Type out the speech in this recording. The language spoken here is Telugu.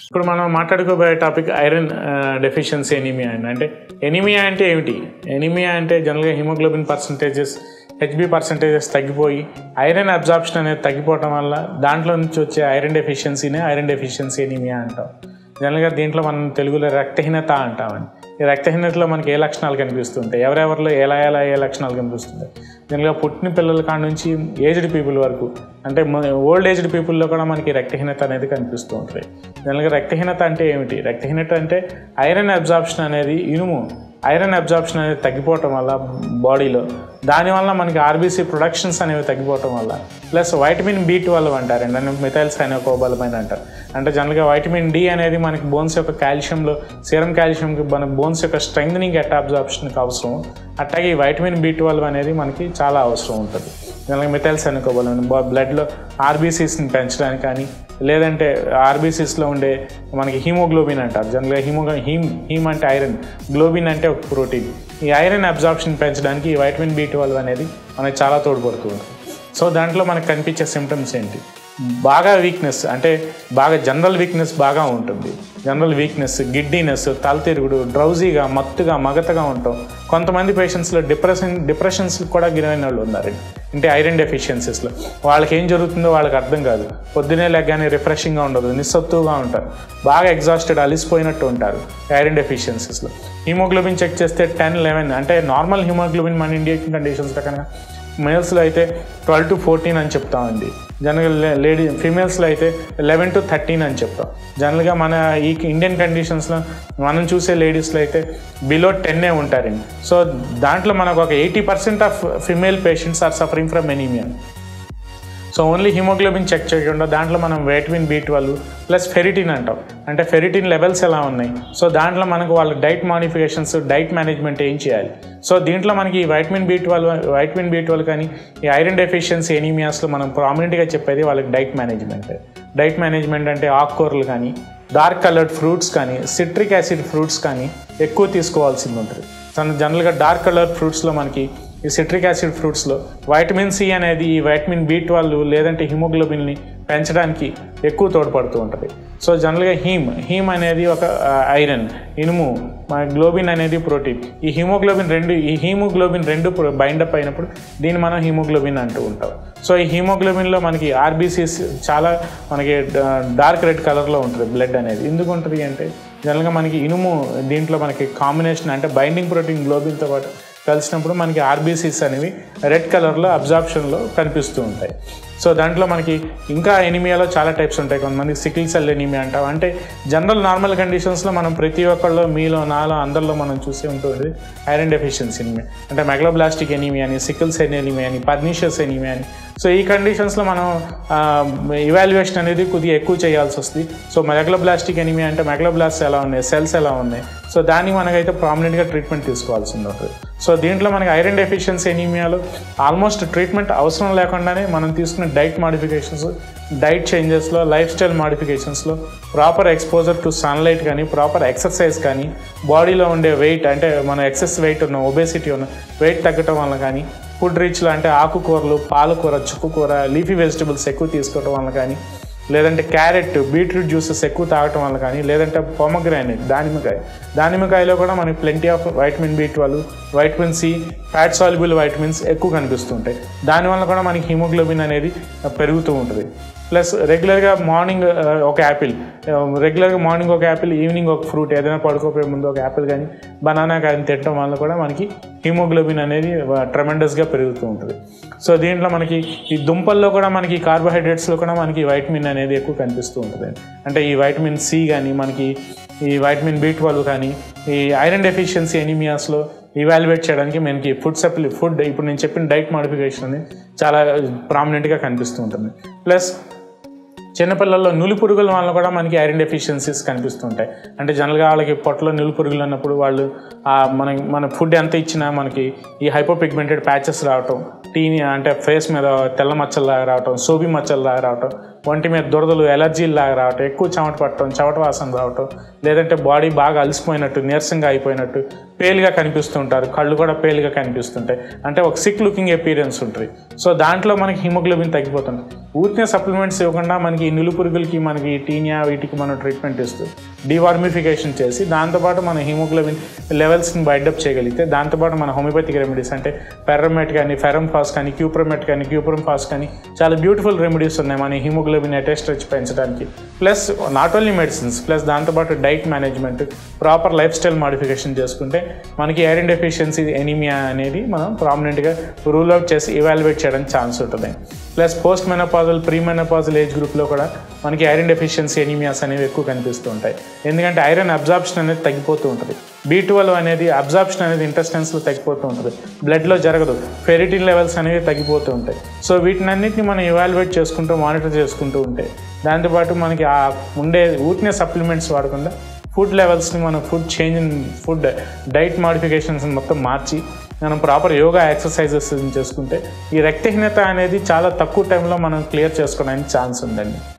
ఇప్పుడు మనం మాట్లాడుకోబోయే టాపిక్ ఐరన్ డెఫిషియన్సీ ఎనీమియా అని అంటే ఎనీమియా అంటే ఏమిటి ఎనీమియా అంటే జనరల్గా హిమోగ్లోబిన్ పర్సంటేజెస్ హెచ్బి పర్సంటేజెస్ తగ్గిపోయి ఐరన్ అబ్జార్ప్షన్ అనేది తగ్గిపోవటం వల్ల దాంట్లో నుంచి వచ్చే ఐరన్ డెఫిషియన్సీనే ఐరన్ డెఫిషియన్సీ ఎనీమియా అంటాం జనరల్గా దీంట్లో మనం తెలుగులో రక్తహీనత అంటామని ఈ రక్తహీనతలో మనకి ఏ లక్షణాలు కనిపిస్తుంటాయి ఎవరెవరిలో ఎలా ఎలా ఏ లక్షణాలు కనిపిస్తుంటాయి జనరల్గా పుట్టిన పిల్లల కాడ నుంచి ఏజ్డ్ పీపుల్ వరకు అంటే ఓల్డ్ ఏజ్డ్ పీపుల్లో కూడా మనకి రక్తహీనత అనేది కనిపిస్తూ ఉంటుంది జనరల్గా రక్తహీనత అంటే ఏమిటి రక్తహీనత అంటే ఐరన్ అబ్జార్ప్షన్ అనేది ఇనుము ఐరన్ అబ్జార్ప్షన్ అనేది తగ్గిపోవటం వల్ల బాడీలో దానివల్ల మనకి ఆర్బీసీ ప్రొడక్షన్స్ అనేవి తగ్గిపోవటం వల్ల ప్లస్ వైటమిన్ బి ట్వెల్వ్ అంటారండి అంటే మిథైల్ సైనోకోబలమైన అంటారు అంటే జనరల్గా వైటమిన్ డి అనేది మనకి బోన్స్ యొక్క కాల్షియంలో సీరం కాల్షియంకి మన బోన్స్ యొక్క స్ట్రెంగ్నింగ్ ఎట్ అబ్జార్ప్షన్కి అవసరం అట్లాగే ఈ వైటమిన్ బి ట్వెల్వ్ అనేది మనకి చాలా అవసరం ఉంటుంది జనరల్గా మిథైల్ సైనోకోబలం బ్లడ్లో ఆర్బీసీస్ని పెంచడానికి కానీ లేదంటే ఆర్బీసీస్లో ఉండే మనకి హీమోగ్లోబిన్ అంటారు జనరల్గా హీమో హీమ్ హీమ్ అంటే ఐరన్ గ్లోబిన్ అంటే ఒక ప్రోటీన్ ఈ ఐరన్ అబ్జార్ప్షన్ పెంచడానికి ఈ వైటమిన్ బి ట్వెల్వ్ అనేది మనకి చాలా తోడ్పడుతుంది సో దాంట్లో మనకు కనిపించే సిమ్టమ్స్ ఏంటి బాగా వీక్నెస్ అంటే బాగా జనరల్ వీక్నెస్ బాగా ఉంటుంది జనరల్ వీక్నెస్ గిడ్డీనెస్ తలతిరుగుడు డ్రౌజీగా మత్తుగా మగతగా ఉంటాం కొంతమంది పేషెంట్స్లో డిప్రెషన్ డిప్రెషన్స్ కూడా గురైన వాళ్ళు ఉన్నారండి అంటే ఐరన్ డెఫిషియన్సీస్లో వాళ్ళకి ఏం జరుగుతుందో వాళ్ళకి అర్థం కాదు పొద్దునే లెగ్గానే రిఫ్రెషింగ్గా ఉండదు నిస్సత్తుగా ఉంటారు బాగా ఎగ్జాస్టెడ్ అలిసిపోయినట్టు ఉంటారు ఐరన్ డెఫిషియన్సీస్లో హీమోగ్లోబిన్ చెక్ చేస్తే టెన్ లెవెన్ అంటే నార్మల్ హీమోగ్లోబిన్ మన ఇండియన్ కండిషన్స్లో కనుక మేల్స్లో అయితే ట్వెల్వ్ టు ఫోర్టీన్ అని చెప్తామండి జనరల్ లేడీ ఫీమేల్స్లో అయితే లెవెన్ టు థర్టీన్ అని చెప్తాం జనరల్గా మన ఈ ఇండియన్ కండిషన్స్లో మనం చూసే లేడీస్లో అయితే బిలో టెన్నే ఉంటారండి సో దాంట్లో మనకు ఒక eighty percent of female patients are suffering from anaemia so only haemoglobin check చేయకుండా దాంట్లో మనం vitamin B twelve plus ferritin అంటాం అంటే ఫెరిటిన్ లెవెల్స్ ఎలా ఉన్నాయి సో దాంట్లో మనకు వాళ్ళ డైట్ మాడిఫికేషన్స్ డైట్ మేనేజ్మెంట్ ఏం చేయాలి సో దీంట్లో మనకి ఈ vitamin B twelve vitamin B twelve కానీ ఈ ఐరన్ డెఫిషియన్సీ ఎనీమియాస్లో మనం ప్రామినెంట్గా చెప్పేది వాళ్ళకి డైట్ మేనేజ్మెంట్ డైట్ మేనేజ్మెంట్ అంటే ఆకుకూరలు కానీ డార్క్ కలర్డ్ ఫ్రూట్స్ కానీ సిట్రిక్ యాసిడ్ ఫ్రూట్స్ కానీ ఎక్కువ తీసుకోవాల్సింది ఉంటుంది తను జనరల్గా డార్క్ కలర్ ఫ్రూట్స్లో మనకి ఈ సిట్రిక్ యాసిడ్ ఫ్రూట్స్లో వైటమిన్ సి అనేది ఈ వైటమిన్ బి ట్వెల్వ్ లేదంటే హిమోగ్లోబిన్ని పెంచడానికి ఎక్కువ తోడ్పడుతూ ఉంటుంది సో జనరల్గా హీమ్ హీమ్ అనేది ఒక ఐరన్ ఇనుము మన గ్లోబిన్ అనేది ప్రోటీన్ ఈ హీమోగ్లోబిన్ రెండు ఈ హీమోగ్లోబిన్ రెండు బైండప్ అయినప్పుడు దీన్ని మనం హీమోగ్లోబిన్ అంటూ ఉంటాం సో ఈ హీమోగ్లోబిన్లో మనకి ఆర్బీసీస్ చాలా మనకి డార్క్ రెడ్ కలర్లో ఉంటుంది బ్లడ్ అనేది ఎందుకు ఉంటుంది అంటే జనరల్గా మనకి ఇనుము దీంట్లో మనకి కాంబినేషన్ అంటే బైండింగ్ ప్రోటీన్ గ్లోబిన్తో పాటు కలిసినప్పుడు మనకి ఆర్బీసీస్ అనేవి రెడ్ కలర్లో అబ్జార్ప్షన్లో కనిపిస్తూ ఉంటాయి సో దాంట్లో మనకి ఇంకా ఎనిమియాలో చాలా టైప్స్ ఉంటాయి కొంతమంది సికిల్ సెల్ ఎనిమియా అంటాం అంటే జనరల్ నార్మల్ కండిషన్స్లో మనం ప్రతి ఒక్కళ్ళు మీలో నాలో అందరిలో మనం చూసే ఉంటుంది ఐరన్ డెఫిషియన్సీ ఎనిమియా అంటే మెగలోబ్లాస్టిక్ ఎనిమియా అని సికిల్ సెల్ ఎనిమియా అని పర్నీషియస్ ఎనిమియా అని సో ఈ కండిషన్స్లో మనం ఇవాల్యుయేషన్ అనేది కొద్దిగా ఎక్కువ చేయాల్సి వస్తుంది సో మెగలోబ్లాస్టిక్ ఎనిమియా అంటే మెగలోబ్లాస్ట్ ఎలా ఉన్నాయి సెల్స్ ఎలా ఉన్నాయి సో దానికి మనకైతే ప్రామినెంట్గా ట్రీట్మెంట్ తీసుకోవాల్సి ఉంటుంది సో దీంట్లో మనకి ఐరన్ డెఫిషియన్సీ ఎనీమియాలో ఆల్మోస్ట్ ట్రీట్మెంట్ అవసరం లేకుండానే మనం తీసుకునే డైట్ మాడిఫికేషన్స్ డైట్ చేంజెస్లో లైఫ్ స్టైల్ మాడిఫికేషన్స్లో ప్రాపర్ ఎక్స్పోజర్ టు సన్లైట్ కానీ ప్రాపర్ ఎక్సర్సైజ్ కానీ బాడీలో ఉండే వెయిట్ అంటే మన ఎక్సెస్ వెయిట్ ఉన్న ఒబేసిటీ ఉన్న వెయిట్ తగ్గటం వల్ల కానీ ఫుడ్ రిచ్లో అంటే ఆకుకూరలు పాలకూర చుక్కకూర లీఫీ వెజిటబుల్స్ ఎక్కువ తీసుకోవడం వల్ల కానీ లేదంటే క్యారెట్ బీట్రూట్ జ్యూసెస్ ఎక్కువ తాగటం వల్ల కానీ లేదంటే పొమగ్రానైట్ దానిమ్మకాయ దానిమ్మకాయలో కూడా మనకి plenty of vitamin B twelve vitamin C fat soluble vitamins ఎక్కువ కనిపిస్తుంటాయి దానివల్ల కూడా మనకి హిమోగ్లోబిన్ అనేది పెరుగుతూ ఉంటుంది ప్లస్ రెగ్యులర్గా మార్నింగ్ ఒక యాపిల్ రెగ్యులర్గా మార్నింగ్ ఒక యాపిల్ ఈవినింగ్ ఒక ఫ్రూట్ ఏదైనా పడుకోపోయే ముందు ఒక యాపిల్ కానీ బనానా కానీ తినడం వల్ల కూడా మనకి హిమోగ్లోబిన్ అనేది ట్రెమెండస్గా పెరుగుతూ ఉంటుంది సో దీంట్లో మనకి ఈ దుంపల్లో కూడా మనకి కార్బోహైడ్రేట్స్లో కూడా మనకి వైటమిన్ అనేది ఎక్కువ కనిపిస్తూ ఉంటుంది అంటే ఈ వైటమిన్ సి కానీ మనకి ఈ వైటమిన్ బి ట్వెల్వ్ కానీ ఈ ఐరన్ డెఫిషియన్సీ ఎనీమియాస్లో ఇవాల్యుయేట్ చేయడానికి మనకి ఫుడ్ సప్లి ఫుడ్ ఇప్పుడు నేను చెప్పిన డైట్ మాడిఫికేషన్ అనేది చాలా ప్రామినెంట్గా కనిపిస్తూ ఉంటుంది ప్లస్ చిన్నపిల్లల్లో నులి పురుగుల వల్ల కూడా మనకి ఐరన్ డెఫిషియన్సీస్ కనిపిస్తుంటాయి అంటే జనరల్గా వాళ్ళకి పొట్టలో నులి పురుగులు అన్నప్పుడు వాళ్ళు మన మన ఫుడ్ ఎంత ఇచ్చినా మనకి ఈ హైపోపిగ్మెంటెడ్ ప్యాచెస్ రావటం టీని అంటే ఫేస్ మీద తెల్ల మచ్చల్లాగా రావటం సోబి మచ్చల్లాగా రావటం ఒంటి మీద దురదలు ఎలర్జీలు లాగా రావటం ఎక్కువ చెమట పట్టడం చెమట వాసన రావటం లేదంటే బాడీ బాగా అలసిపోయినట్టు నీరసంగా అయిపోయినట్టు పేలుగా కనిపిస్తుంటారు కళ్ళు కూడా పేలుగా కనిపిస్తుంటాయి అంటే ఒక సిక్ లుకింగ్ ఎపీరియన్స్ ఉంటుంది సో దాంట్లో మనకి హిమోగ్లోబిన్ తగ్గిపోతుంది ఊరికే సప్లిమెంట్స్ ఇవ్వకుండా మనకి ఈ నులు పురుగులకి మనకి టీనియా వీటికి మనం ట్రీట్మెంట్ ఇస్తూ డివార్మిఫికేషన్ చేసి దాంతోపాటు మన హిమోగ్లోబిన్ లెవెల్స్ని బైడప్ చేయగలిగితే దాంతోపాటు మన హోమియోపతిక్ రెమెడీస్ అంటే పెర్రమెట్ కానీ ఫెరమ్ ఫాస్ కానీ క్యూప్రమెట్ కానీ క్యూప్రమ్ ఫాస్ కానీ చాలా బ్యూటిఫుల్ రెమెడీస్ ఉన్నాయి మన హిమోగ్లోబిన్ అటెస్ట్రెచ్ పెంచడానికి plus not only medicines plus దాంతోపాటు diet management proper life style modification చేసుకుంటే మనకి ఐరన్ డెఫిషియన్సీ ఎనీమియా అనేది మనం ప్రామినెంట్గా రూల్ అవుట్ చేసి ఇవాల్యుయేట్ చేయడానికి ఛాన్స్ ఉంటుంది plus post menopausal pre menopausal age గ్రూప్లో కూడా మనకి ఐరన్ డెఫిషియన్సీ ఎనీమియాస్ అనేవి ఎక్కువ కనిపిస్తూ ఉంటాయి ఎందుకంటే ఐరన్ అబ్జార్ప్షన్ అనేది తగ్గిపోతూ ఉంటుంది బీ ట్వెల్వ్ అనేది అబ్జార్ప్షన్ అనేది ఇంటెస్టెన్స్లో తగ్గిపోతూ ఉంటుంది బ్లడ్లో జరగదు ఫెరిటిన్ లెవెల్స్ అనేవి తగ్గిపోతూ ఉంటాయి సో వీటినన్నింటిని మనం ఇవాల్యుయేట్ చేసుకుంటూ మానిటర్ చేసుకుంటూ ఉంటే దాంతోపాటు మనకి ఆ ఉండే ఊటినే సప్లిమెంట్స్ వాడకుండా ఫుడ్ లెవెల్స్ని మనం food change food diet modifications మొత్తం మార్చి మనం ప్రాపర్ యోగా ఎక్సర్సైజెస్ చేసుకుంటే ఈ రక్తహీనత అనేది చాలా తక్కువ టైంలో మనం క్లియర్ చేసుకోవడానికి ఛాన్స్ ఉందండి